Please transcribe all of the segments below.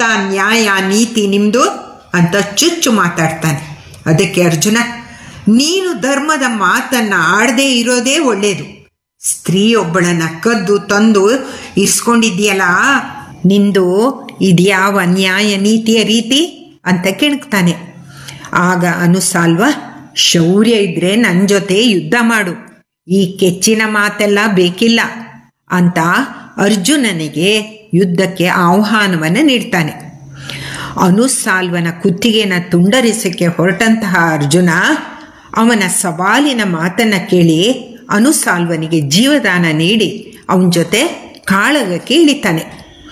ನ್ಯಾಯ ನೀತಿ ನಿಮ್ಮದು ಅಂತ ಚುಚ್ಚು ಮಾತಾಡ್ತಾನೆ ಅದಕ್ಕೆ ಅರ್ಜುನ ನೀನು ಧರ್ಮದ ಮಾತನ್ನು ಆಡದೇ ಇರೋದೇ ಒಳ್ಳೆಯದು ಸ್ತ್ರೀಯೊಬ್ಬಳನ್ನ ಕದ್ದು ತಂದು ಇರಿಸ್ಕೊಂಡಿದ್ಯಲ್ಲ ನಿಂದು ಇದ್ಯಾವ ನ್ಯಾಯ ನೀತಿಯ ರೀತಿ ಅಂತ ಕೆಣಕ್ತಾನೆ ಆಗ ಅನುಸಾಲ್ವ ಶೌರ್ಯ ಇದ್ರೆ ನನ್ನ ಜೊತೆ ಯುದ್ಧ ಮಾಡು ಈ ಕೆಚ್ಚಿನ ಮಾತೆಲ್ಲ ಬೇಕಿಲ್ಲ ಅಂತ ಅರ್ಜುನನಿಗೆ ಯುದ್ಧಕ್ಕೆ ಆಹ್ವಾನವನ್ನು ನೀಡ್ತಾನೆ ಅನುಸಾಲ್ವನ ಕುತ್ತಿಗೆನ ತುಂಡರಿಸಕ್ಕೆ ಹೊರಟಂತಹ ಅರ್ಜುನ ಅವನ ಸವಾಲಿನ ಮಾತನ್ನ ಕೇಳಿ ಅನುಸಾಲ್ವನಿಗೆ ಜೀವದಾನ ನೀಡಿ ಅವನ ಜೊತೆ ಕಾಳಗಕ್ಕೆ ಇಳಿತಾನೆ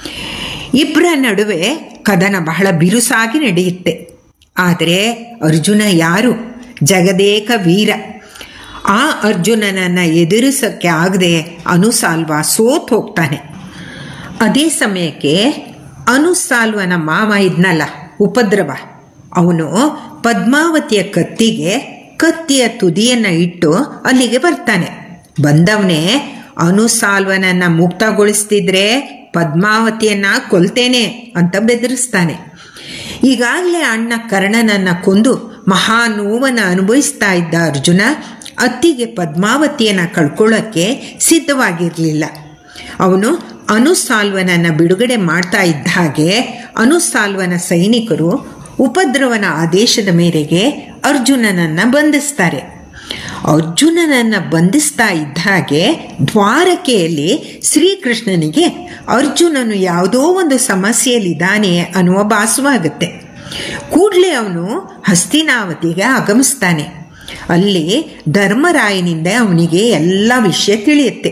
ಇಬ್ಬರ ನಡುವೆ ಕದನ ಬಹಳ ಬಿರುಸಾಗಿ ನಡೆಯುತ್ತೆ ಆದರೆ ಅರ್ಜುನ ಯಾರು ಜಗದೇಕ ವೀರ ಆ ಅರ್ಜುನನನ್ನು ಎದುರಿಸೋಕ್ಕೆ ಆಗದೆ ಅನುಸಾಲ್ವ ಸೋತ್ ಹೋಗ್ತಾನೆ ಅದೇ ಸಮಯಕ್ಕೆ ಅನುಸಾಲ್ವನ ಮಾವ ಇದ್ನಲ್ಲ ಉಪದ್ರವ ಅವನು ಪದ್ಮಾವತಿಯ ಕತ್ತಿಗೆ ಕತ್ತಿಯ ತುದಿಯನ್ನು ಇಟ್ಟು ಅಲ್ಲಿಗೆ ಬರ್ತಾನೆ ಬಂದವನೇ ಅನುಸಾಲ್ವನನ್ನು ಮುಕ್ತಗೊಳಿಸ್ತಿದ್ರೆ ಪದ್ಮಾವತಿಯನ್ನ ಕೊಲ್ತೇನೆ ಅಂತ ಬೆದರಿಸ್ತಾನೆ ಈಗಾಗಲೇ ಅಣ್ಣ ಕರ್ಣನನ್ನು ಕೊಂದು ಮಹಾ ನೋವನ್ನು ಅನುಭವಿಸ್ತಾ ಇದ್ದ ಅರ್ಜುನ ಅತ್ತಿಗೆ ಪದ್ಮಾವತಿಯನ್ನು ಕಳ್ಕೊಳ್ಳೋಕ್ಕೆ ಸಿದ್ಧವಾಗಿರಲಿಲ್ಲ ಅವನು ಅನುಸಾಲ್ವನನ್ನು ಬಿಡುಗಡೆ ಮಾಡ್ತಾ ಇದ್ದ ಹಾಗೆ ಅನುಸಾಲ್ವನ ಸೈನಿಕರು ಉಪದ್ರವನ ಆದೇಶದ ಮೇರೆಗೆ ಅರ್ಜುನನನ್ನು ಬಂಧಿಸ್ತಾರೆ ಅರ್ಜುನನನ್ನು ಬಂಧಿಸ್ತಾ ಇದ್ದ ಹಾಗೆ ದ್ವಾರಕೆಯಲ್ಲಿ ಶ್ರೀಕೃಷ್ಣನಿಗೆ ಅರ್ಜುನನು ಯಾವುದೋ ಒಂದು ಸಮಸ್ಯೆಯಲ್ಲಿದ್ದಾನೆ ಅನ್ನುವ ಭಾಸವಾಗುತ್ತೆ ಕೂಡಲೇ ಅವನು ಹಸ್ತಿನಾವತಿಗೆ ಆಗಮಿಸ್ತಾನೆ ಅಲ್ಲಿ ಧರ್ಮರಾಯನಿಂದ ಅವನಿಗೆ ಎಲ್ಲ ವಿಷಯ ತಿಳಿಯುತ್ತೆ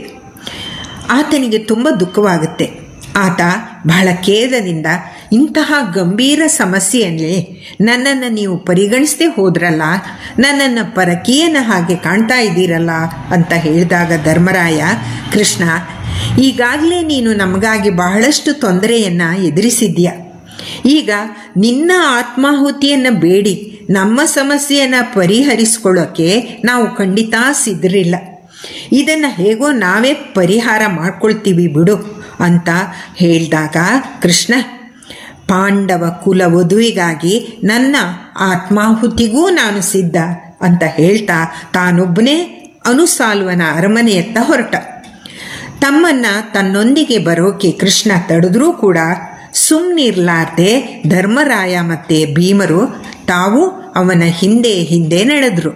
ಆತನಿಗೆ ತುಂಬ ದುಃಖವಾಗುತ್ತೆ ಆತ ಬಹಳ ಖೇದದಿಂದ ಇಂತಹ ಗಂಭೀರ ಸಮಸ್ಯೆಯಲ್ಲಿ ನನ್ನನ್ನು ನೀವು ಪರಿಗಣಿಸದೆ ಹೋದ್ರಲ್ಲ ನನ್ನನ್ನು ಪರಕೀಯನ ಹಾಗೆ ಕಾಣ್ತಾ ಇದ್ದೀರಲ್ಲ ಅಂತ ಹೇಳಿದಾಗ ಧರ್ಮರಾಯ ಕೃಷ್ಣ ಈಗಾಗಲೇ ನೀನು ನಮಗಾಗಿ ಬಹಳಷ್ಟು ತೊಂದರೆಯನ್ನು ಎದುರಿಸಿದ್ಯಾ ಈಗ ನಿನ್ನ ಆತ್ಮಾಹುತಿಯನ್ನು ಬೇಡಿ ನಮ್ಮ ಸಮಸ್ಯೆಯನ್ನು ಪರಿಹರಿಸ್ಕೊಳ್ಳೋಕ್ಕೆ ನಾವು ಖಂಡಿತ ಸಿದ್ಧರಿಲ್ಲ ಇದನ್ನು ಹೇಗೋ ನಾವೇ ಪರಿಹಾರ ಮಾಡ್ಕೊಳ್ತೀವಿ ಬಿಡು ಅಂತ ಹೇಳಿದಾಗ ಕೃಷ್ಣ ಪಾಂಡವ ಕುಲ ವಧುವಿಗಾಗಿ ನನ್ನ ಆತ್ಮಾಹುತಿಗೂ ನಾನು ಸಿದ್ಧ ಅಂತ ಹೇಳ್ತಾ ತಾನೊಬ್ಬನೇ ಅನುಸಾಲ್ವನ ಅರಮನೆಯತ್ತ ಹೊರಟ ತಮ್ಮನ್ನ ತನ್ನೊಂದಿಗೆ ಬರೋಕೆ ಕೃಷ್ಣ ತಡೆದ್ರೂ ಕೂಡ ಸುಮ್ಮನಿರ್ಲಾರ್ದೆ ಧರ್ಮರಾಯ ಮತ್ತು ಭೀಮರು ತಾವು ಅವನ ಹಿಂದೆ ಹಿಂದೆ ನಡೆದ್ರು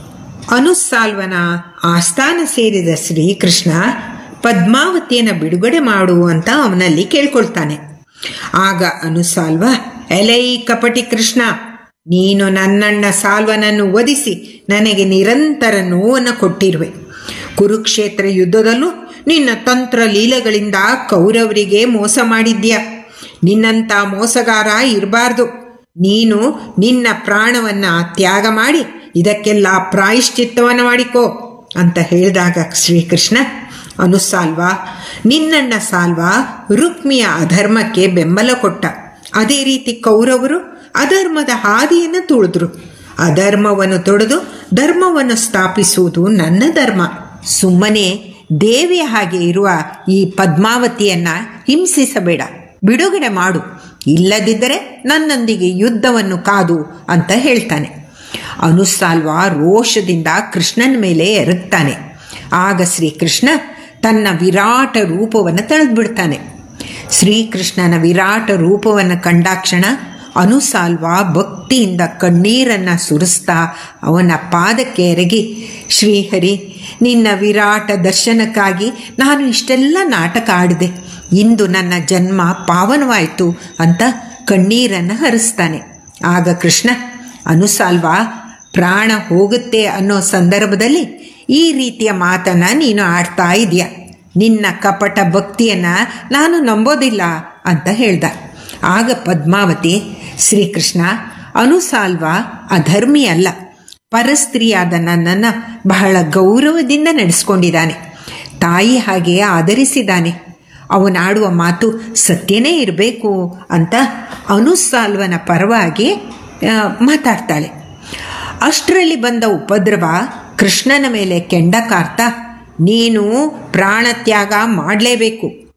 ಅನುಸಾಲ್ವನ ಆಸ್ಥಾನ ಸೇರಿದ ಶ್ರೀಕೃಷ್ಣ ಪದ್ಮಾವತಿಯನ್ನು ಬಿಡುಗಡೆ ಮಾಡು ಅಂತ ಅವನಲ್ಲಿ ಕೇಳ್ಕೊಳ್ತಾನೆ ಆಗ ಅನುಸಾಲ್ವ ಎಲೈ ಕಪಟಿ ಕೃಷ್ಣ ನೀನು ನನ್ನಣ್ಣ ಸಾಲ್ವನನ್ನು ವಧಿಸಿ ನನಗೆ ನಿರಂತರ ನೋವನ್ನು ಕೊಟ್ಟಿರುವೆ ಕುರುಕ್ಷೇತ್ರ ಯುದ್ಧದಲ್ಲೂ ನಿನ್ನ ತಂತ್ರ ಲೀಲೆಗಳಿಂದ ಕೌರವರಿಗೆ ಮೋಸ ಮಾಡಿದ್ಯಾ ನಿನ್ನಂಥ ಮೋಸಗಾರ ಇರಬಾರ್ದು ನೀನು ನಿನ್ನ ಪ್ರಾಣವನ್ನು ತ್ಯಾಗ ಮಾಡಿ ಇದಕ್ಕೆಲ್ಲ ಪ್ರಾಯಶ್ಚಿತ್ತವನ್ನು ಮಾಡಿಕೋ ಅಂತ ಹೇಳಿದಾಗ ಶ್ರೀಕೃಷ್ಣ ಅನುಸಾಲ್ವ ನಿನ್ನಣ್ಣ ಸಾಲ್ವ ರುಕ್ಮಿಯ ಅಧರ್ಮಕ್ಕೆ ಬೆಂಬಲ ಕೊಟ್ಟ ಅದೇ ರೀತಿ ಕೌರವರು ಅಧರ್ಮದ ಹಾದಿಯನ್ನು ತುಳಿದ್ರು ಅಧರ್ಮವನ್ನು ತೊಡೆದು ಧರ್ಮವನ್ನು ಸ್ಥಾಪಿಸುವುದು ನನ್ನ ಧರ್ಮ ಸುಮ್ಮನೆ ದೇವಿಯ ಹಾಗೆ ಇರುವ ಈ ಪದ್ಮಾವತಿಯನ್ನು ಹಿಂಸಿಸಬೇಡ ಬಿಡುಗಡೆ ಮಾಡು ಇಲ್ಲದಿದ್ದರೆ ನನ್ನೊಂದಿಗೆ ಯುದ್ಧವನ್ನು ಕಾದು ಅಂತ ಹೇಳ್ತಾನೆ ಅನುಸಾಲ್ವ ರೋಷದಿಂದ ಕೃಷ್ಣನ ಮೇಲೆ ಎರಗ್ತಾನೆ ಆಗ ಶ್ರೀಕೃಷ್ಣ ತನ್ನ ವಿರಾಟ ರೂಪವನ್ನು ತಳೆದ್ಬಿಡ್ತಾನೆ ಶ್ರೀಕೃಷ್ಣನ ವಿರಾಟ ರೂಪವನ್ನು ಕಂಡಾಕ್ಷಣ ಅನುಸಾಲ್ವ ಭಕ್ತಿಯಿಂದ ಕಣ್ಣೀರನ್ನು ಸುರಿಸ್ತಾ ಅವನ ಪಾದಕ್ಕೆ ಎರಗಿ ಶ್ರೀಹರಿ ನಿನ್ನ ವಿರಾಟ ದರ್ಶನಕ್ಕಾಗಿ ನಾನು ಇಷ್ಟೆಲ್ಲ ನಾಟಕ ಆಡಿದೆ ಇಂದು ನನ್ನ ಜನ್ಮ ಪಾವನವಾಯಿತು ಅಂತ ಕಣ್ಣೀರನ್ನು ಹರಿಸ್ತಾನೆ ಆಗ ಕೃಷ್ಣ ಅನುಸಾಲ್ವ ಪ್ರಾಣ ಹೋಗುತ್ತೆ ಅನ್ನೋ ಸಂದರ್ಭದಲ್ಲಿ ಈ ರೀತಿಯ ಮಾತನ್ನು ನೀನು ಆಡ್ತಾ ಇದೆಯಾ ನಿನ್ನ ಕಪಟ ಭಕ್ತಿಯನ್ನು ನಾನು ನಂಬೋದಿಲ್ಲ ಅಂತ ಹೇಳ್ದ ಆಗ ಪದ್ಮಾವತಿ ಶ್ರೀಕೃಷ್ಣ ಅನುಸಾಲ್ವ ಅಧರ್ಮಿ ಅಲ್ಲ ಪರಸ್ತ್ರೀಯಾದ ನನ್ನನ್ನು ಬಹಳ ಗೌರವದಿಂದ ನಡೆಸ್ಕೊಂಡಿದ್ದಾನೆ ತಾಯಿ ಹಾಗೆ ಆದರಿಸಿದ್ದಾನೆ ಅವನಾಡುವ ಮಾತು ಸತ್ಯನೇ ಇರಬೇಕು ಅಂತ ಅನುಸಾಲ್ವನ ಪರವಾಗಿ ಮಾತಾಡ್ತಾಳೆ ಅಷ್ಟರಲ್ಲಿ ಬಂದ ಉಪದ್ರವ ಕೃಷ್ಣನ ಮೇಲೆ ಕೆಂಡ ಕಾರ್ತಾ ನೀನು ಪ್ರಾಣತ್ಯಾಗ ಮಾಡಲೇಬೇಕು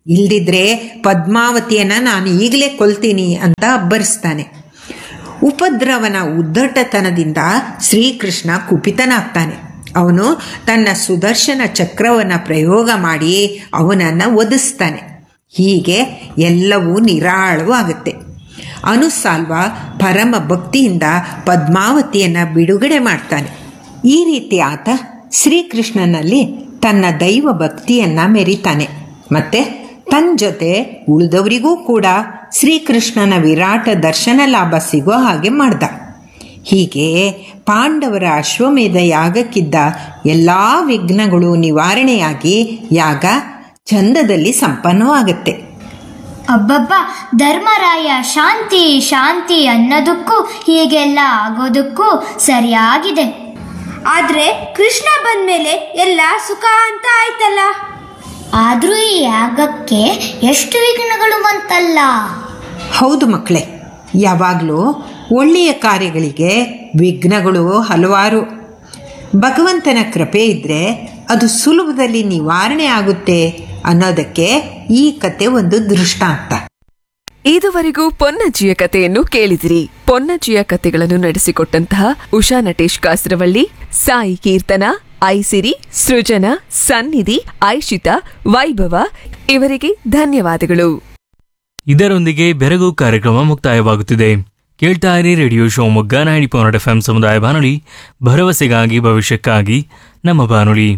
ಇಲ್ದಿದ್ರೆ ಪದ್ಮಾವತಿಯನ್ನ ನಾನು ಈಗಲೇ ಕೊಲ್ತೀನಿ ಅಂತ ಅಬ್ಬರಿಸ್ತಾನೆ ಉಪದ್ರವನ ಉದ್ದಟತನದಿಂದ ಶ್ರೀಕೃಷ್ಣ ಕುಪಿತನಾಗ್ತಾನೆ ಅವನು ತನ್ನ ಸುದರ್ಶನ ಚಕ್ರವನ್ನು ಪ್ರಯೋಗ ಮಾಡಿ ಅವನನ್ನು ಒದಿಸ್ತಾನೆ ಹೀಗೆ ಎಲ್ಲವೂ ನಿರಾಳವಾಗುತ್ತೆ ಅನುಸಾಲ್ವ ಪರಮ ಭಕ್ತಿಯಿಂದ ಪದ್ಮಾವತಿಯನ್ನು ಬಿಡುಗಡೆ ಮಾಡ್ತಾನೆ ಈ ರೀತಿ ಆತ ಶ್ರೀಕೃಷ್ಣನಲ್ಲಿ ತನ್ನ ದೈವ ಭಕ್ತಿಯನ್ನು ಮೆರಿತಾನೆ ಮತ್ತೆ ತನ್ನ ಜೊತೆ ಉಳಿದವರಿಗೂ ಕೂಡ ಶ್ರೀಕೃಷ್ಣನ ವಿರಾಟ ದರ್ಶನ ಲಾಭ ಸಿಗೋ ಹಾಗೆ ಮಾಡ್ದ ಹೀಗೆ ಪಾಂಡವರ ಅಶ್ವಮೇಧ ಯಾಗಕ್ಕಿದ್ದ ಎಲ್ಲ ವಿಘ್ನಗಳು ನಿವಾರಣೆಯಾಗಿ ಯಾಗ ಚಂದದಲ್ಲಿ ಸಂಪನ್ನವಾಗುತ್ತೆ ಅಬ್ಬಬ್ಬ ಧರ್ಮರಾಯ ಶಾಂತಿ ಶಾಂತಿ ಅನ್ನೋದಕ್ಕೂ ಹೀಗೆಲ್ಲ ಆಗೋದಕ್ಕೂ ಸರಿಯಾಗಿದೆ ಆದ್ರೆ ಕೃಷ್ಣ ಬಂದ್ಮೇಲೆ ಎಲ್ಲ ಸುಖ ಅಂತ ಆಯ್ತಲ್ಲ ಆದ್ರೂ ಈ ಯಾಗಕ್ಕೆ ಎಷ್ಟು ವಿಘ್ನಗಳು ಬಂತಲ್ಲ ಹೌದು ಮಕ್ಕಳೇ ಯಾವಾಗಲೂ ಒಳ್ಳೆಯ ಕಾರ್ಯಗಳಿಗೆ ವಿಘ್ನಗಳು ಹಲವಾರು ಭಗವಂತನ ಕೃಪೆ ಇದ್ದರೆ ಅದು ಸುಲಭದಲ್ಲಿ ನಿವಾರಣೆ ಆಗುತ್ತೆ ಅನ್ನೋದಕ್ಕೆ ಈ ಕತೆ ಒಂದು ದೃಷ್ಟಾಂತ ಇದುವರೆಗೂ ಪೊನ್ನಜ್ಜಿಯ ಕಥೆಯನ್ನು ಕೇಳಿದಿರಿ ಪೊನ್ನಜ್ಜಿಯ ಕಥೆಗಳನ್ನು ನಡೆಸಿಕೊಟ್ಟಂತಹ ಉಷಾ ನಟೇಶ್ ಕಾಸರವಳ್ಳಿ ಸಾಯಿ ಕೀರ್ತನ ಐಸಿರಿ ಸೃಜನ ಸನ್ನಿಧಿ ಐಶಿತಾ ವೈಭವ ಇವರಿಗೆ ಧನ್ಯವಾದಗಳು ಇದರೊಂದಿಗೆ ಬೆರಗು ಕಾರ್ಯಕ್ರಮ ಮುಕ್ತಾಯವಾಗುತ್ತಿದೆ ಕೇಳ್ತಾ ಇರಿ radio Shivamogga ninety point F M ಸಮುದಾಯ ಬಾನುಲಿ ಭರವಸೆಗಾಗಿ ಭವಿಷ್ಯಕ್ಕಾಗಿ ನಮ್ಮ ಬಾನುಲಿ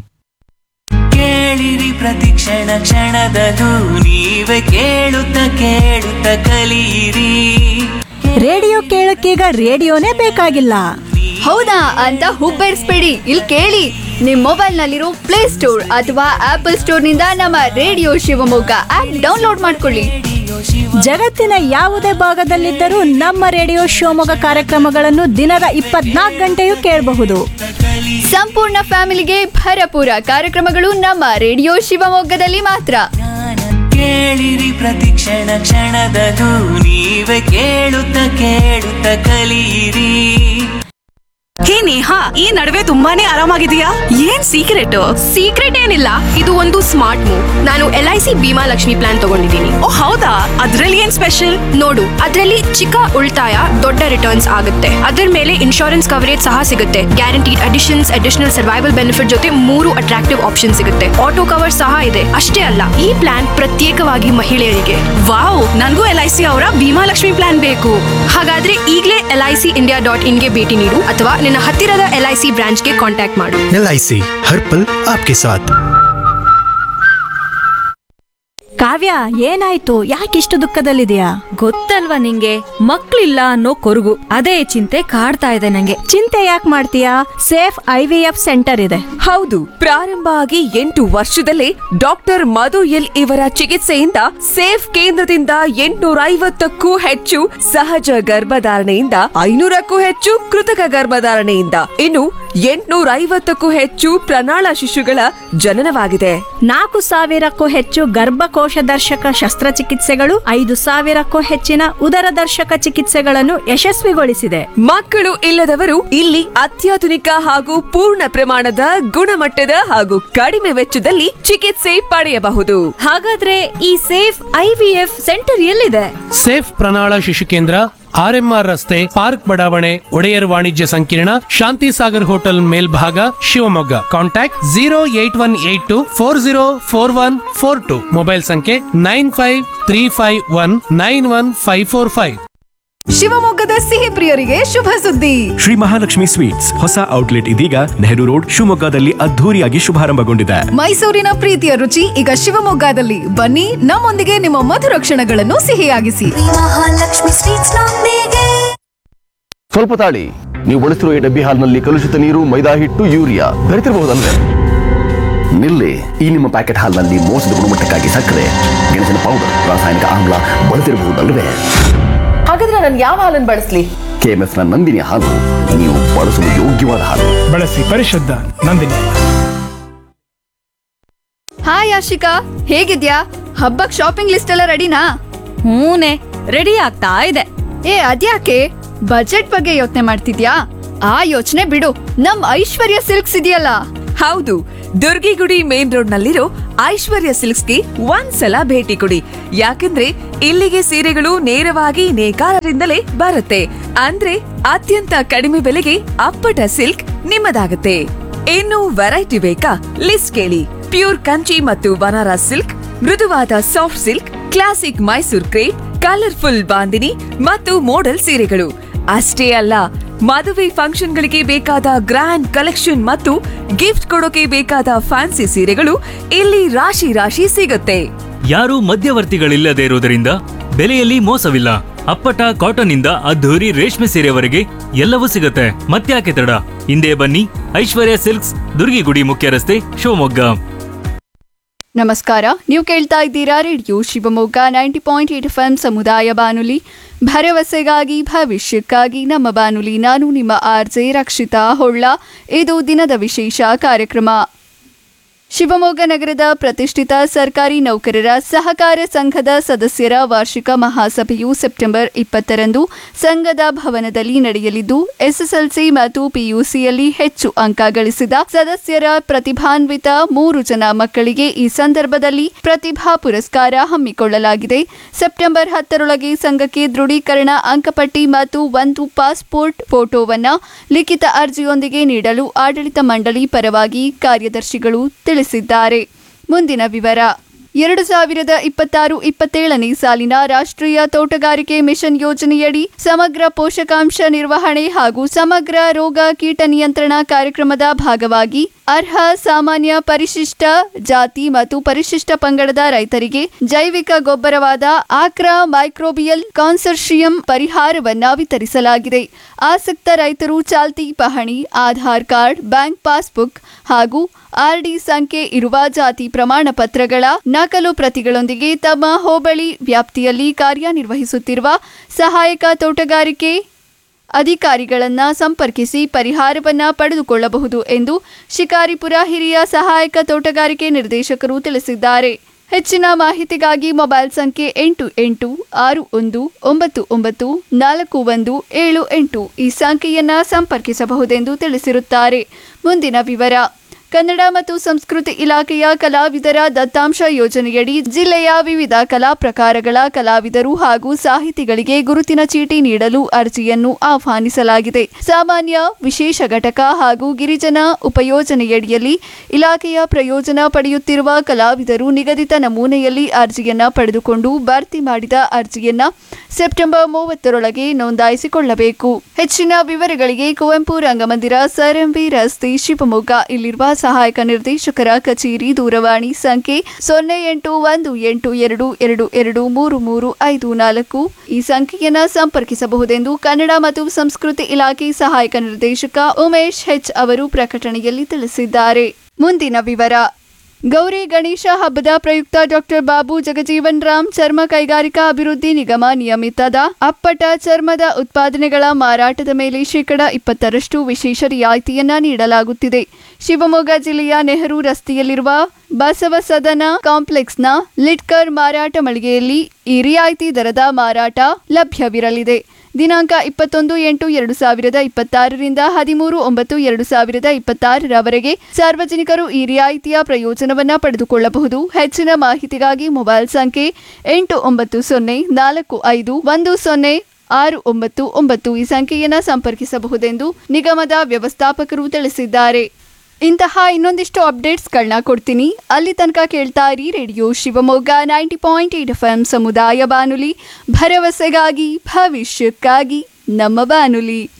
ಕೇಳಿರಿ ಪ್ರತಿ ಕ್ಷಣ ಕ್ಷಣದದು ನೀವೇ ಕೇಳುತ್ತ ಕೇಳುತ್ತ ಕಲಿಯಿರಿ ರೇಡಿಯೋ ಕೇಳಕ್ಕೀಗ ರೇಡಿಯೋನೇ ಬೇಕಾಗಿಲ್ಲ ಹೌದಾ ಅಂತ ಹುಬ್ಬೇರಿಸ್ಬೇಡಿ ಇಲ್ಲಿ ಕೇಳಿ ನಿಮ್ ಮೊಬೈಲ್ ನಲ್ಲಿರೋ ಪ್ಲೇ ಸ್ಟೋರ್ ಅಥವಾ ಆಪಲ್ ಸ್ಟೋರ್ ನಿಂದ ನಮ್ಮ ರೇಡಿಯೋ ಶಿವಮೊಗ್ಗ ಆಪ್ ಡೌನ್ಲೋಡ್ ಮಾಡ್ಕೊಳ್ಳಿ ಜಗತ್ತಿನ ಯಾವುದೇ ಭಾಗದಲ್ಲಿದ್ದರೂ ನಮ್ಮ ರೇಡಿಯೋ ಶಿವಮೊಗ್ಗ ಕಾರ್ಯಕ್ರಮಗಳನ್ನು ದಿನದ ಇಪ್ಪತ್ನಾಲ್ಕು ಗಂಟೆಯೂ ಕೇಳಬಹುದು ಸಂಪೂರ್ಣ ಫ್ಯಾಮಿಲಿಗೆ ಭರಪೂರ ಕಾರ್ಯಕ್ರಮಗಳು ನಮ್ಮ ರೇಡಿಯೋ ಶಿವಮೊಗ್ಗದಲ್ಲಿ ಮಾತ್ರ ಕೇಳಿರಿ ಪ್ರತಿ ಕ್ಷಣ ಕ್ಷಣದದು ನೀವೇ ಕೇಳುತ್ತ ಕೇಳುತ್ತ ಕಲಿಯಿರಿ ಹೇ ನೇಹಾ ಈ ನಡುವೆ ತುಂಬಾನೇ ಆರಾಮಾಗಿದೆಯಾ ಏನ್ ಸೀಕ್ರೆಟ್ ಸೀಕ್ರೆಟ್ ಏನಿಲ್ಲ ಇದು ಒಂದು ಸ್ಮಾರ್ಟ್ ಮೂವ್ ನಾನು L I C Bhima Lakshmi plan ತಗೊಂಡಿದ್ದೀನಿ ಓ ಹೌದಾ ಅದ್ರಲ್ಲಿ ಏನ್ ಸ್ಪೆಷಲ್ ನೋಡು ಅದರಲ್ಲಿ ಚಿಕ್ಕ ಉಳಿತಾಯ ದೊಡ್ಡ ರಿಟರ್ನ್ಸ್ ಆಗುತ್ತೆ ಅದರ ಮೇಲೆ ಇನ್ಶೂರೆನ್ಸ್ ಕವರೇಜ್ ಸಹ ಸಿಗುತ್ತೆ guaranteed additions additional survival benefit ಜೊತೆ ಮೂರು ಅಟ್ರಾಕ್ಟಿವ್ ಆಪ್ಷನ್ ಸಿಗುತ್ತೆ ಆಟೋ ಕವರ್ ಸಹ ಇದೆ ಅಷ್ಟೇ ಅಲ್ಲ ಈ ಪ್ಲಾನ್ ಪ್ರತ್ಯೇಕವಾಗಿ ಮಹಿಳೆಯರಿಗೆ ವಾವ್ ನನ್ಗೂ ಎಲ್ ಐ ಸಿ ಅವರ ಭೀಮಾ ಲಕ್ಷ್ಮಿ ಪ್ಲಾನ್ ಬೇಕು ಹಾಗಾದ್ರೆ ಈಗಲೇ L I C India dot ಇನ್ಗೆ ಭೇಟಿ ನೀಡು ಅಥವಾ ನಿನ್ನ ಹತ್ತಿರದ ಎಲ್ ಐ ಸಿ ಬ್ರಾಂಚ್ಗೆ ಕಾಂಟ್ಯಾಕ್ಟ್ ಮಾಡು एल आई सी हर पल आपके साथ ಕಾವ್ಯ ಏನಾಯ್ತು ಯಾಕಿಷ್ಟು ದುಃಖದಲ್ಲಿದೆಯಾ ಗೊತ್ತಲ್ವಾ ನಿಂಗೆ ಮಕ್ಳಿಲ್ಲ ಅನ್ನೋ ಕೊರಗು ಅದೇ ಚಿಂತೆ ಕಾಡ್ತಾ ಇದೆ ನಂಗೆ ಚಿಂತೆ ಯಾಕೆ ಮಾಡ್ತೀಯಾ safe I V F centre ಇದೆ ಹೌದು ಪ್ರಾರಂಭ ಆಗಿ ಎಂಟು ವರ್ಷದಲ್ಲೇ ಡಾಕ್ಟರ್ ಮಧು ಎಲ್ ಇವರ ಚಿಕಿತ್ಸೆಯಿಂದ ಸೇಫ್ ಕೇಂದ್ರದಿಂದ ಎಂಟುನೂರ ಐವತ್ತಕ್ಕೂ ಹೆಚ್ಚು ಸಹಜ ಗರ್ಭಧಾರಣೆಯಿಂದ ಐನೂರಕ್ಕೂ ಹೆಚ್ಚು ಕೃತಕ ಗರ್ಭಧಾರಣೆಯಿಂದ ಇನ್ನು ಎಂಟುನೂರ ಐವತ್ತಕ್ಕೂ ಹೆಚ್ಚು ಪ್ರಣಾಳ ಶಿಶುಗಳ ಜನನವಾಗಿದೆ ನಾಲ್ಕು ಸಾವಿರಕ್ಕೂ ಹೆಚ್ಚು ಗರ್ಭಕೋಶ ದರ್ಶಕ ಶಸ್ತ್ರಚಿಕಿತ್ಸೆಗಳು ಐದು ಸಾವಿರಕ್ಕೂ ಹೆಚ್ಚಿನ ಉದರ ದರ್ಶಕ ಚಿಕಿತ್ಸೆಗಳನ್ನು ಯಶಸ್ವಿಗೊಳಿಸಿದೆ ಮಕ್ಕಳು ಇಲ್ಲದವರು ಇಲ್ಲಿ ಅತ್ಯಾಧುನಿಕ ಹಾಗೂ ಪೂರ್ಣ ಪ್ರಮಾಣದ ಗುಣಮಟ್ಟದ ಹಾಗೂ ಕಡಿಮೆ ವೆಚ್ಚದಲ್ಲಿ ಚಿಕಿತ್ಸೆ ಪಡೆಯಬಹುದು ಹಾಗಾದ್ರೆ ಈ safe I V F centre ಎಲ್ಲಿದೆ ಸೇಫ್ ಪ್ರಣಾಳ ಶಿಶು ಕೇಂದ್ರ ಆರ್ಎಂಆರ್ ರಸ್ತೆ ಪಾರ್ಕ್ ಬಡಾವಣೆ ಒಡೆಯರ್ ವಾಣಿಜ್ಯ ಸಂಕೀರ್ಣ ಶಾಂತಿ ಸಾಗರ್ ಹೋಟೆಲ್ ಮೇಲ್ಭಾಗ Shivamogga contact zero eight one eight two four zero four one four two mobile ಸಂಖ್ಯೆ nine five three five one nine one five four five ಶಿವಮೊಗ್ಗದ ಸಿಹಿ ಪ್ರಿಯರಿಗೆ ಶುಭ ಸುದ್ದಿ ಶ್ರೀ ಮಹಾಲಕ್ಷ್ಮಿ ಸ್ವೀಟ್ಸ್ ಹೊಸ ಔಟ್ಲೆಟ್ ಇದೀಗ ನೆಹರು ರೋಡ್ ಶಿವಮೊಗ್ಗದಲ್ಲಿ ಅದ್ಧೂರಿಯಾಗಿ ಶುಭಾರಂಭಗೊಂಡಿದೆ ಮೈಸೂರಿನ ಪ್ರೀತಿಯ ರುಚಿ ಈಗ ಶಿವಮೊಗ್ಗದಲ್ಲಿ ಬನ್ನಿ ನಮ್ಮೊಂದಿಗೆ ನಿಮ್ಮ ಮಧುರ ಕ್ಷಣಗಳನ್ನು ಸಿಹಿಯಾಗಿಸಿ ಮಹಾಲಕ್ಷ್ಮಿ ಸ್ವೀಟ್ಸ್ ಸ್ವಲ್ಪ ತಾಳಿ ನೀವು ಬಳಸಿರುವ ಈ ಡಬ್ಬಿ ಹಾಲ್ನಲ್ಲಿ ಕಲುಷಿತ ನೀರು ಮೈದಾ ಹಿಟ್ಟು ಯೂರಿಯಾ ಬೆರೆತಿರಬಹುದಲ್ವೇ ನಿಲ್ಲಿ ಈ ನಿಮ್ಮ ಪ್ಯಾಕೆಟ್ ಹಾಲ್ನಲ್ಲಿ ಮೋಸದ ಗುಣಮಟ್ಟಕ್ಕಾಗಿ ಸಕ್ಕರೆ ಗೆಣಸಿನ ಪೌಡರ್ ರಾಸಾಯನಿಕ ಆಮ್ಲ ಬಳಸಿರಬಹುದಲ್ವೇ ಹಾಗಾದ್ರೆ ನಾನು ಯಾವ ಹಾಲನ್ನು ಬಳಸಲಿ ಕೆಎಂಎಫ್ ನ ನಂದಿನಿ ಹಾಲು ನೀವು ಬಳಸಲು ಯೋಗ್ಯವಾದ ಹಾಲು ಬಳಸಿ ಪರಿಶುದ್ಧ ನಂದಿನಿ ಹಾಯ್ ಆಶಿಕಾ ಹೇಗಿದ್ಯಾ ಹಬ್ಬಕ್ ಶಾಪಿಂಗ್ ಲಿಸ್ಟ್ ಎಲ್ಲ ರೆಡಿನಾ ಹೂನೆ ರೆಡಿ ಆಗ್ತಾ ಇದೆ ಏ ಅದ್ಯಾಕೆ ಬಜೆಟ್ ಬಗ್ಗೆ ಯೋಚನೆ ಮಾಡ್ತಿದ್ಯಾ ಆ ಯೋಚನೆ ಬಿಡು ನಮ್ ಐಶ್ವರ್ಯ ಸಿಲ್ಕ್ಸ್ ಇದೆಯಲ್ಲ ಹೌದು ದುರ್ಗಿಗುಡಿ ಮೇನ್ ರೋಡ್ ನಲ್ಲಿರೋ ಐಶ್ವರ್ಯ ಸಿಲ್ಕ್ಸ್ಗೆ ಒಂದ್ಸಲ ಭೇಟಿ ಕೊಡಿ ಯಾಕಂದ್ರೆ ಇಲ್ಲಿಗೆ ಸೀರೆಗಳು ನೇರವಾಗಿ ನೇಕಾರರಿಂದಲೇ ಬರುತ್ತೆ ಅಂದ್ರೆ ಅತ್ಯಂತ ಕಡಿಮೆ ಬೆಲೆಗೆ ಅಪ್ಪಟ ಸಿಲ್ಕ್ ನಿಮ್ಮದಾಗುತ್ತೆ ಇನ್ನು ವೆರೈಟಿ ಬೇಕಾ ಲಿಸ್ಟ್ ಕೇಳಿ ಪ್ಯೂರ್ ಕಂಚಿ ಮತ್ತು ಬನಾರಸ್ ಸಿಲ್ಕ್ ಮೃದುವಾದ soft silk classic Mysore crepe colourful Bandhani ಮತ್ತು ಮೋಡಲ್ ಸೀರೆಗಳು ಅಷ್ಟೇ ಅಲ್ಲ ಮದುವೆ ಫಂಕ್ಷನ್ಗಳಿಗೆ ಬೇಕಾದ ಗ್ರ್ಯಾಂಡ್ ಕಲೆಕ್ಷನ್ ಮತ್ತು ಗಿಫ್ಟ್ ಕೊಡೋಕೆ ಬೇಕಾದ ಫ್ಯಾನ್ಸಿ ಸೀರೆಗಳು ಇಲ್ಲಿ ರಾಶಿ ರಾಶಿ ಸಿಗುತ್ತೆ ಯಾರೂ ಮಧ್ಯವರ್ತಿಗಳಿಲ್ಲದೆ ಇರುವುದರಿಂದ ಬೆಲೆಯಲ್ಲಿ ಮೋಸವಿಲ್ಲ ಅಪ್ಪಟ ಕಾಟನ್ ಇಂದ ಅದ್ಧೂರಿ ರೇಷ್ಮೆ ಸೀರೆವರೆಗೆ ಎಲ್ಲವೂ ಸಿಗುತ್ತೆ ಮತ್ತ್ಯಾಕೆ ತಡ ಹಿಂದೆ ಬನ್ನಿ ಐಶ್ವರ್ಯ ಸಿಲ್ಕ್ಸ್ ದುರ್ಗಿಗುಡಿ ಮುಖ್ಯ ರಸ್ತೆ ಶಿವಮೊಗ್ಗ ನಮಸ್ಕಾರ ನೀವು ಕೇಳ್ತಾ ಇದ್ದೀರಾ radio Shivamogga ninety point eight F M ಸಮುದಾಯ ಬಾನುಲಿ ಭರವಸೆಗಾಗಿ ಭವಿಷ್ಯಕ್ಕಾಗಿ ನಮ್ಮ ಬಾನುಲಿ ನಾನು ನಿಮ್ಮ ಆರ್ ಜೆ ರಕ್ಷಿತಾ ಹೊಳ್ಳ ಇದು ದಿನದ ವಿಶೇಷ ಕಾರ್ಯಕ್ರಮ ಶಿವಮೊಗ್ಗ ನಗರದ ಪ್ರತಿಷ್ಠಿತ ಸರ್ಕಾರಿ ನೌಕರರ ಸಹಕಾರ ಸಂಘದ ಸದಸ್ಯರ ವಾರ್ಷಿಕ ಮಹಾಸಭೆಯು ಸೆಪ್ಟೆಂಬರ್ ಇಪ್ಪತ್ತರಂದು ಸಂಘದ ಭವನದಲ್ಲಿ ನಡೆಯಲಿದ್ದು ಎಸ್ಎಸ್ಎಲ್ಸಿ ಮತ್ತು ಪಿಯುಸಿಯಲ್ಲಿ ಹೆಚ್ಚು ಅಂಕ ಗಳಿಸಿದ ಸದಸ್ಯರ ಪ್ರತಿಭಾನ್ವಿತ ಮೂರು ಜನ ಮಕ್ಕಳಿಗೆ ಈ ಸಂದರ್ಭದಲ್ಲಿ ಪ್ರತಿಭಾ ಪುರಸ್ಕಾರ ಹಮ್ಮಿಕೊಳ್ಳಲಾಗಿದೆ ಸೆಪ್ಟೆಂಬರ್ ಹತ್ತರೊಳಗೆ ಸಂಘಕ್ಕೆ ದೃಢೀಕರಣ ಅಂಕಪಟ್ಟಿ ಮತ್ತು ಒಂದು ಪಾಸ್ಪೋರ್ಟ್ ಫೋಟೋವನ್ನ ಲಿಖಿತ ಅರ್ಜಿಯೊಂದಿಗೆ ನೀಡಲು ಆಡಳಿತ ಮಂಡಳಿ ಪರವಾಗಿ ಕಾರ್ಯದರ್ಶಿಗಳು ತಿಳಿಸಿದ್ದಾರೆ ಮುಂದಿನ ವಿವರ ಎರಡು ಸಾವಿರದ ಇಪ್ಪತ್ತಾರು ಇಪ್ಪತ್ತೇಳನೇ ಸಾಲಿನ ರಾಷ್ಟ್ರೀಯ ತೋಟಗಾರಿಕೆ ಮಿಷನ್ ಯೋಜನೆಯಡಿ ಸಮಗ್ರ ಪೋಷಕಾಂಶ ನಿರ್ವಹಣೆ ಹಾಗೂ ಸಮಗ್ರ ರೋಗ ಕೀಟ ನಿಯಂತ್ರಣ ಕಾರ್ಯಕ್ರಮದ ಭಾಗವಾಗಿ ಅರ್ಹ ಸಾಮಾನ್ಯ ಪರಿಶಿಷ್ಟ ಜಾತಿ ಮತ್ತು ಪರಿಶಿಷ್ಟ ಪಂಗಡದ ರೈತರಿಗೆ ಜೈವಿಕ ಗೊಬ್ಬರವಾದ ಆಕ್ರಾ ಮೈಕ್ರೋಬಿಯಲ್ ಕಾನ್ಸರ್ಷಿಯಂ ಪರಿಹಾರವನ್ನ ವಿತರಿಸಲಾಗಿದೆ ಆಸಕ್ತ ರೈತರು ಚಾಲ್ತಿ ಪಹಣಿ ಆಧಾರ್ ಕಾರ್ಡ್ ಬ್ಯಾಂಕ್ ಪಾಸ್ಬುಕ್ ಹಾಗೂ ಆರ್ಡಿ ಸಂಖ್ಯೆ ಇರುವ ಜಾತಿ ಪ್ರಮಾಣ ಪತ್ರಗಳ ನಕಲು ಪ್ರತಿಗಳೊಂದಿಗೆ ತಮ್ಮ ಹೋಬಳಿ ವ್ಯಾಪ್ತಿಯಲ್ಲಿ ಕಾರ್ಯನಿರ್ವಹಿಸುತ್ತಿರುವ ಸಹಾಯಕ ತೋಟಗಾರಿಕೆ ಅಧಿಕಾರಿಗಳನ್ನ ಸಂಪರ್ಕಿಸಿ ಪರಿಹಾರವನ್ನ ಪಡೆದುಕೊಳ್ಳಬಹುದು ಎಂದು ಶಿಕಾರಿಪುರ ಹಿರಿಯ ಸಹಾಯಕ ತೋಟಗಾರಿಕೆ ನಿರ್ದೇಶಕರು ತಿಳಿಸಿದ್ದಾರೆ ಹೆಚ್ಚಿನ ಮಾಹಿತಿಗಾಗಿ ಮೊಬೈಲ್ ಸಂಖ್ಯೆ ಎಂಟು ಎಂಟು ಆರು ಒಂದು ಒಂಬತ್ತು ಒಂಬತ್ತು ನಾಲ್ಕು ಒಂದು ಏಳು ಎಂಟು ಈ ಸಂಖ್ಯೆಯನ್ನ ಸಂಪರ್ಕಿಸಬಹುದೆಂದು ತಿಳಿಸಿರುತ್ತಾರೆ ಮುಂದಿನ ವಿವರ ಕನ್ನಡ ಮತ್ತು ಸಂಸ್ಕೃತಿ ಇಲಾಖೆಯ ಕಲಾವಿದರ ದತ್ತಾಂಶ ಯೋಜನೆಯಡಿ ಜಿಲ್ಲೆಯ ವಿವಿಧ ಕಲಾ ಪ್ರಕಾರಗಳ ಕಲಾವಿದರು ಹಾಗೂ ಸಾಹಿತಿಗಳಿಗೆ ಗುರುತಿನ ಚೀಟಿ ನೀಡಲು ಅರ್ಜಿಯನ್ನು ಆಹ್ವಾನಿಸಲಾಗಿದೆ ಸಾಮಾನ್ಯ ವಿಶೇಷ ಘಟಕ ಹಾಗೂ ಗಿರಿಜನ ಉಪಯೋಜನೆಯಡಿಯಲ್ಲಿ ಇಲಾಖೆಯ ಪ್ರಯೋಜನ ಪಡೆಯುತ್ತಿರುವ ಕಲಾವಿದರು ನಿಗದಿತ ನಮೂನೆಯಲ್ಲಿ ಅರ್ಜಿಯನ್ನ ಪಡೆದುಕೊಂಡು ಭರ್ತಿ ಮಾಡಿದ ಅರ್ಜಿಯನ್ನ ಸೆಪ್ಟೆಂಬರ್ ಮೂವತ್ತರೊಳಗೆ ನೋಂದಾಯಿಸಿಕೊಳ್ಳಬೇಕು ಹೆಚ್ಚಿನ ವಿವರಗಳಿಗೆ ಕುವೆಂಪು ರಂಗಮಂದಿರ ಸರಂಬಿ ರಸ್ತೆ ಶಿವಮೊಗ್ಗ ಇಲ್ಲಿರುವ ಸಹಾಯಕ ನಿರ್ದೇಶಕರ ಕಚೇರಿ ದೂರವಾಣಿ ಸಂಖ್ಯೆ ಸೊನ್ನೆ ಎಂಟು ಒಂದು ಎಂಟು ಎರಡು ಎರಡು ಎರಡು ಮೂರು ಮೂರು ಐದು ನಾಲ್ಕು ಈ ಸಂಖ್ಯೆಯನ್ನ ಸಂಪರ್ಕಿಸಬಹುದೆಂದು ಕನ್ನಡ ಮತ್ತು ಸಂಸ್ಕೃತಿ ಇಲಾಖೆ ಸಹಾಯಕ ನಿರ್ದೇಶಕ ಉಮೇಶ್ ಹೆಚ್ ಅವರು ಪ್ರಕಟಣೆಯಲ್ಲಿ ತಿಳಿಸಿದ್ದಾರೆ ಮುಂದಿನ ವಿವರ ಗೌರಿ ಗಣೇಶ ಹಬ್ಬದ ಪ್ರಯುಕ್ತ ಡಾಕ್ಟರ್ ಬಾಬು ಜಗಜೀವನ್ ರಾಮ್ ಚರ್ಮ ಕೈಗಾರಿಕಾ ಅಭಿವೃದ್ಧಿ ನಿಗಮ ನಿಯಮಿತದ ಅಪ್ಪಟ ಚರ್ಮದ ಉತ್ಪಾದನೆಗಳ ಮಾರಾಟದ ಮೇಲೆ ಶೇಕಡ ಇಪ್ಪತ್ತರಷ್ಟು ವಿಶೇಷ ರಿಯಾಯಿತಿಯನ್ನ ನೀಡಲಾಗುತ್ತಿದೆ ಶಿವಮೊಗ್ಗ ಜಿಲ್ಲೆಯ ನೆಹರು ರಸ್ತೆಯಲ್ಲಿರುವ ಬಸವ ಸದನ ಕಾಂಪ್ಲೆಕ್ಸ್ನ ಲಿಟ್ಕರ್ ಮಾರಾಟ ಮಳಿಗೆಯಲ್ಲಿ ಈ ರಿಯಾಯಿತಿ ದರದ ಮಾರಾಟ ಲಭ್ಯವಿರಲಿದೆ ದಿನಾಂಕ ಇಪ್ಪತ್ತೊಂದು ಎಂಟು ಎರಡು ಸಾವಿರದ ಇಪ್ಪತ್ತಾರರಿಂದ ಹದಿಮೂರು ಒಂಬತ್ತು ಎರಡು ಸಾವಿರದ ಇಪ್ಪತ್ತಾರರವರೆಗೆ ಸಾರ್ವಜನಿಕರು ಈ ರಿಯಾಯಿತಿಯ ಪ್ರಯೋಜನವನ್ನ ಪಡೆದುಕೊಳ್ಳಬಹುದು ಹೆಚ್ಚಿನ ಮಾಹಿತಿಗಾಗಿ ಮೊಬೈಲ್ ಸಂಖ್ಯೆ ಎಂಟು ಒಂಬತ್ತು ಸೊನ್ನೆ ನಾಲ್ಕು ಐದು ಒಂದು ಸೊನ್ನೆ ಆರು ಒಂಬತ್ತು ಒಂಬತ್ತು ಈ ಸಂಖ್ಯೆಯನ್ನು ಸಂಪರ್ಕಿಸಬಹುದೆಂದು ನಿಗಮದ ವ್ಯವಸ್ಥಾಪಕರು ತಿಳಿಸಿದ್ದಾರೆ ಇಂತಹ ಇನ್ನೊಂದಿಷ್ಟು ಅಪ್ಡೇಟ್ಸ್ಗಳನ್ನ ಕೊಡ್ತೀನಿ ಅಲ್ಲಿ ತನಕ ಕೇಳ್ತಾ ಇರಿ radio Shivamogga ninety point eight F M ಸಮುದಾಯ ಬಾನುಲಿ ಭರವಸೆಗಾಗಿ ಭವಿಷ್ಯಕ್ಕಾಗಿ ನಮ್ಮ ಬಾನುಲಿ